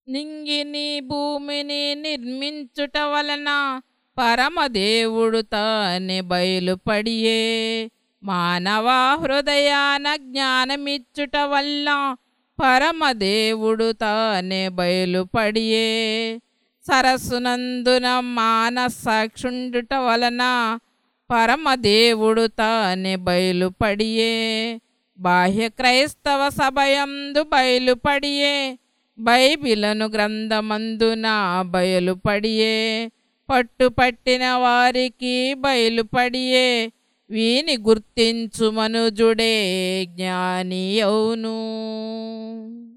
నింగిని భూమిని నిర్మించుట వలన పరమదేవుడు తానే బయలుపడియే మానవ హృదయాన జ్ఞానమిచ్చుట వల్ల పరమదేవుడు తానే బయలుపడియే సరస్సునందున మానసాక్షుండుట వలన పరమదేవుడు తానే బయలుపడియే బాహ్య క్రైస్తవ సభయందు బయలుపడియే బైబిలను గ్రంథమందున బయలుపడియే పట్టుపట్టిన వారికి బయలుపడియే వీని గుర్తించు మనుజుడే జ్ఞాని అవును